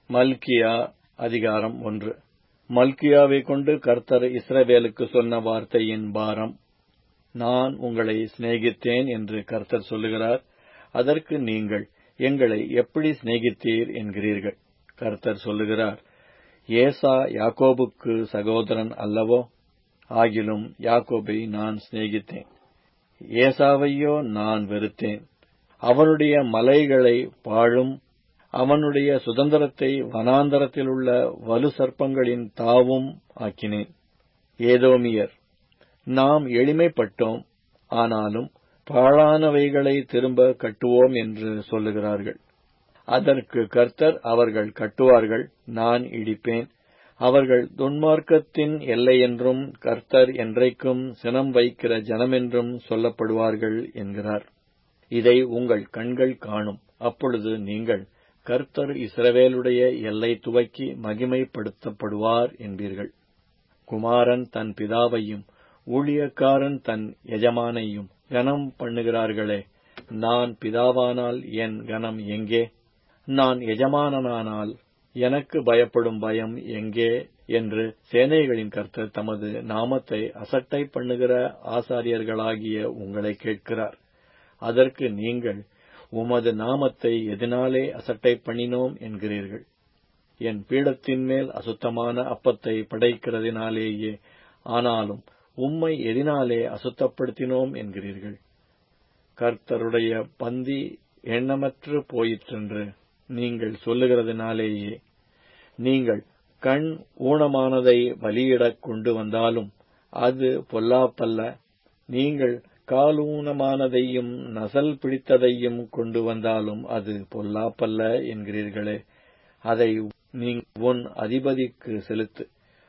மல்கியா அதிகாரம் ஒன்று மல்கியாவை கொண்டு கர்த்தர் இஸ்ரவேலுக்கு சொன்ன வார்த்தையின் பாரம் நான் உங்களை சிநேகித்தேன் என்று கர்த்தர் சொல்லுகிறார் அதற்கு நீங்கள் எங்களை எப்படி சிநேகித்தீர் என்கிறீர்கள் கர்த்தர் சொல்லுகிறார் ஏசா யாக்கோபுக்கு சகோதரன் அல்லவோ ஆகிலும் யாக்கோபை நான் சிநேகித்தேன் ஏசாவையோ நான் வெறுத்தேன் அவனுடைய மலைகளை பாழும் அவனுடைய சுதந்திரத்தை வனாந்தரத்திலுள்ள வலு சர்ப்பங்களின் தாவும் ஆக்கினேன் ஏதோமியர் நாம் எளிமைப்பட்டோம் ஆனாலும் பாழானவைகளை திரும்ப கட்டுவோம் என்று சொல்லுகிறார்கள் அதற்கு கர்த்தர் அவர்கள் கட்டுவார்கள் நான் இடிப்பேன் அவர்கள் துன்மார்க்கத்தின் எல்லையென்றும் கர்த்தர் என்றைக்கும் சினம் வைக்கிற ஜனமென்றும் சொல்லப்படுவார்கள் என்கிறார் இதை உங்கள் கண்கள் காணும் அப்பொழுது நீங்கள் கர்த்தர் இஸ்ரவேலுடைய எல்லை துவக்கி மகிமைப்படுத்தப்படுவார் என்பீர்கள் குமாரன் தன் பிதாவையும் ஊழியக்காரன் தன் எஜமானையும் கனம் பண்ணுகிறார்களே நான் பிதாவானால் என் கனம் எங்கே நான் எஜமானனானால் எனக்கு பயப்படும் பயம் எங்கே என்று சேனைகளின் கர்த்தர் தமது நாமத்தை அசட்டை பண்ணுகிற ஆசாரியர்களாகிய உங்களை கேட்கிறார் அதற்கு நீங்கள் உமது நாமத்தை எதனாலே அசட்டை பண்ணினோம் என்கிறீர்கள் என் பீடத்தின் மேல் அசுத்தமான அப்பத்தை படைக்கிறதினாலேயே ஆனாலும் உம்மை எதினாலே அசுத்தப்படுத்தினோம் என்கிறீர்கள் கர்த்தருடைய பந்தி எண்ணமற்று போயிற்றென்று நீங்கள் சொல்லுகிறதினாலேயே நீங்கள் கண் ஊனமானதை பலியிடக் கொண்டு வந்தாலும் அது பொல்லாப்பல்ல நீங்கள் காலூனமானதையும் நசல் பிடித்ததையும் கொண்டு வந்தாலும் அது பொல்லாப்பல்ல என்கிறீர்களே அதை நீ உன் அதிபதிக்கு செலுத்து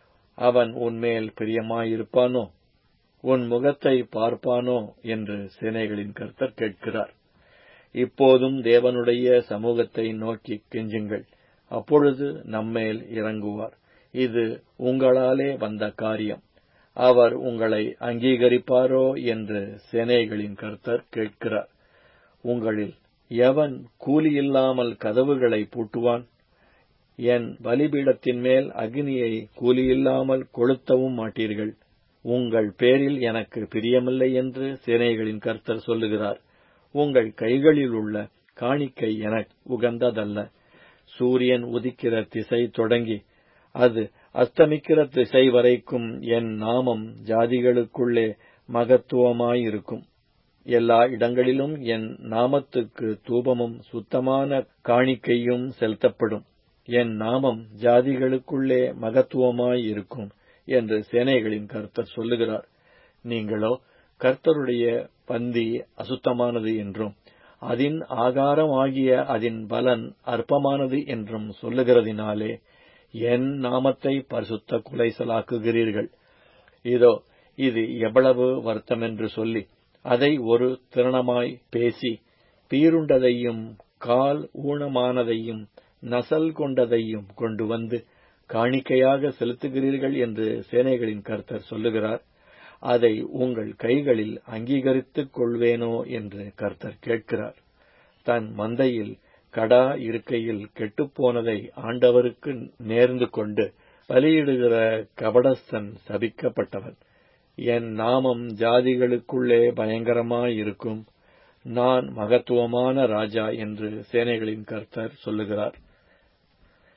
அவன் உன்மேல் பிரியமாயிருப்பானோ உன் முகத்தை பார்ப்பானோ என்று சேனைகளின் கர்த்தர் கேட்கிறார் இப்போதும் தேவனுடைய சமூகத்தை நோக்கி கெஞ்சுங்கள் அப்பொழுது நம்மேல் இறங்குவார் இது உங்களாலே வந்த காரியம் அவர் உங்களை அங்கீகரிப்பாரோ என்று சேனைகளின் கர்த்தர் கேட்கிறார் உங்களில் எவன் கூலியில்லாமல் கதவுகளை பூட்டுவான் என் பலிபீடத்தின் மேல் அக்னியை கூலியில்லாமல் கொளுத்தவும் மாட்டீர்கள் உங்கள் பேரில் எனக்கு பிரியமில்லை என்று சேனைகளின் கர்த்தர் சொல்லுகிறார் உங்கள் கைகளில் உள்ள காணிக்கை எனக்கு உகந்ததல்ல சூரியன் உதிக்கிற திசை தொடங்கி அது அஸ்தமிக்கிற திசை வரைக்கும் என் நாமம் ஜாதிகளுக்குள்ளே மகத்துவமாயிருக்கும் எல்லா இடங்களிலும் என் நாமத்துக்கு தூபமும் சுத்தமான காணிக்கையும் செலுத்தப்படும் என் நாமம் ஜாதிகளுக்குள்ளே மகத்துவமாயிருக்கும் என்று சேனைகளின் கர்த்தர் சொல்லுகிறார் நீங்களோ கர்த்தருடைய பந்தி அசுத்தமானது என்றும் அதன் ஆகாரமாகிய அதன் பலன் அற்பமானது என்றும் சொல்லுகிறதினாலே என் நாமத்தை பரிசுத்த குலைசலாக்குகிறீர்கள் இதோ இது எவ்வளவு வருத்தமென்று சொல்லி அதை ஒரு திறனமாய் பேசி பீருண்டதையும் கால் ஊனமானதையும் நசல் கொண்டதையும் கொண்டு வந்து காணிக்கையாக செலுத்துகிறீர்கள் என்று சேனைகளின் கர்த்தர் சொல்லுகிறார் அதை உங்கள் கைகளில் அங்கீகரித்துக் கொள்வேனோ என்று கர்த்தர் கேட்கிறார் தன் மந்தையில் கடா இருக்கையில் கெட்டுப்போனதை ஆண்டவருக்கு நேர்ந்து கொண்டு பலியிடுகிற கபடஸ்தன் சபிக்கப்பட்டவன் என் நாமம் ஜாதிகளுக்குள்ளே பயங்கரமாயிருக்கும் நான் மகத்துவமான ராஜா என்று சேனைகளின் கர்த்தர் சொல்லுகிறார்